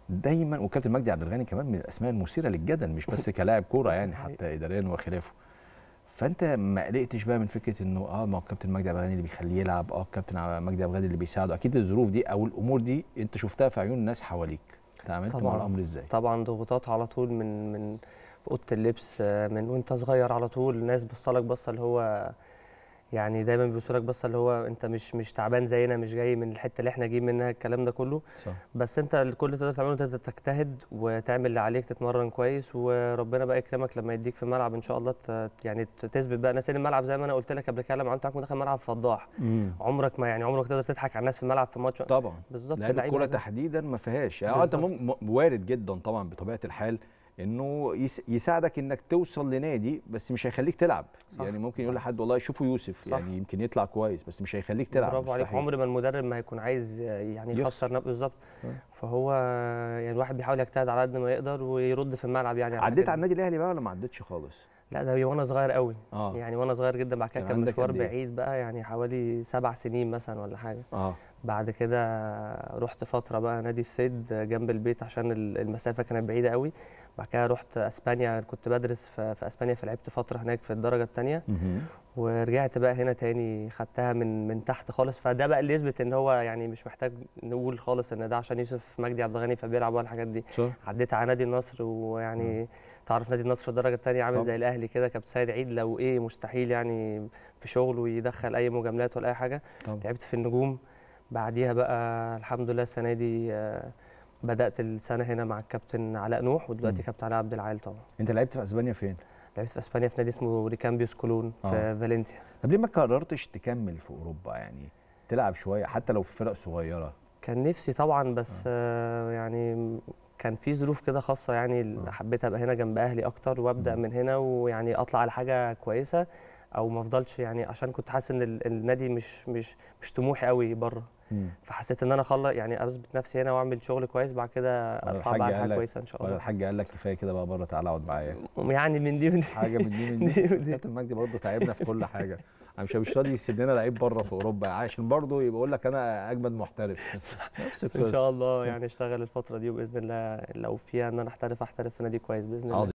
دايما وكابتن مجدي عبد الغني كمان من الاسماء المثيره للجدل مش بس كلاعب كوره يعني حقيقي. حتى اداريا وخلافه فانت ما قلقتش بقى من فكره انه اه ما هو الكابتن مجدي عبد الغني اللي بيخليه يلعب اه الكابتن مجدي عبد الغني اللي بيساعده اكيد الظروف دي او الامور دي انت شفتها في عيون الناس حواليك تعاملت مع طبعاً. الامر ازاي طبعا ضغوطات على طول من من في اوضه اللبس آه، من وانت صغير على طول الناس بصلك بصه اللي هو يعني دايما بيبصوا لك بصه اللي هو انت مش مش تعبان زينا مش جاي من الحته اللي احنا جايين منها الكلام ده كله صح بس انت كل اللي تقدر تعمله انت تجتهد وتعمل اللي عليك تتمرن كويس وربنا بقى يكرمك لما يديك في الملعب ان شاء الله ت- يعني تثبت بقى ناس الملعب زي ما انا قلت لك قبل كده لما عملت معاك مدخل ملعب فضاح مم. عمرك ما يعني عمرك تقدر تضحك على الناس في الملعب في ماتش طبعا بالظبط لعيب اللعيبة الكوره ده. تحديدا ما فيهاش يعني آه انت بالظبط. مم- م- وارد جدا طبعا بطبيعه الحال انه يس- يساعدك انك توصل لنادي بس مش هيخليك تلعب صح، يعني ممكن يقول صح. لحد والله شوفوا يوسف صح. يعني يمكن يطلع كويس بس مش هيخليك تلعب برافو عليك مستحيل. عمر ما المدرب ما هيكون عايز يعني يخسر. يخسر نفسه بالظبط آه. فهو يعني الواحد بيحاول يجتهد على قد ما يقدر ويرد في الملعب يعني على عديت الحاجات على دي. النادي الاهلي بقى ولا ما عدتش خالص لا ده وانا صغير قوي اه يعني وانا صغير جدا بعد كده كان كان عندك مشوار قد إيه؟ بعيد بقى يعني حوالي سبع سنين مثلا ولا حاجه اه بعد كده رحت فتره بقى نادي الصيد جنب البيت عشان ال- المسافه كانت بعيده قوي بعد كده رحت اسبانيا كنت بدرس في في اسبانيا فلعبت فتره هناك في الدرجه الثانيه مهم. ورجعت بقى هنا تاني خدتها من من تحت خالص فده بقى اللي يثبت ان هو يعني مش محتاج نقول خالص ان ده عشان يوسف مجدي عبد الغني فبيلعب ولا الحاجات دي صح عديت على نادي النصر ويعني تعرف نادي النصر في الدرجه الثانيه عامل طبعا. زي الاهلي كده كابتن سيد عيد لو ايه مستحيل يعني في شغله يدخل اي مجاملات ولا اي حاجه طبعا لعبت في النجوم بعديها بقى الحمد لله السنه دي آه، بدات السنه هنا مع الكابتن علاء نوح ودلوقتي مم. كابتن علاء عبد العال طبعا انت لعبت في اسبانيا فين لعبت في اسبانيا في نادي اسمه ريكامبيوس كولون في آه. فالنسيا طب ليه ما قررتش تكمل في اوروبا يعني تلعب شويه حتى لو في فرق صغيره كان نفسي طبعا بس آه يعني كان في ظروف كده خاصه يعني آه. حبيت ابقى هنا جنب اهلي اكتر وابدا مم. من هنا ويعني اطلع على حاجه كويسه او ما افضلش يعني عشان كنت حاسس ان ال- النادي مش مش مش طموحي قوي بره مم. فحسيت ان انا اخلص يعني اثبت نفسي هنا واعمل شغل كويس بعد كده ولا اطلع الحاج بقى على قال حاجه لك- كويسه ان شاء ولا الله الحاج قال لك كفايه كده بقى بره تعالى اقعد معايا يعني من دي من دي حاجه من دي من دي دي ودي. كابتن مجدي برضه تعبنا في كل حاجه انا مش مش راضي يسيب لنا لعيب بره في اوروبا عشان برضه يبقى يقول لك انا اجمد محترف نفس بس ان القصه شاء الله يعني اشتغل الفتره دي وباذن الله لو فيها ان انا احترف احترف في نادي كويس باذن الله عظيم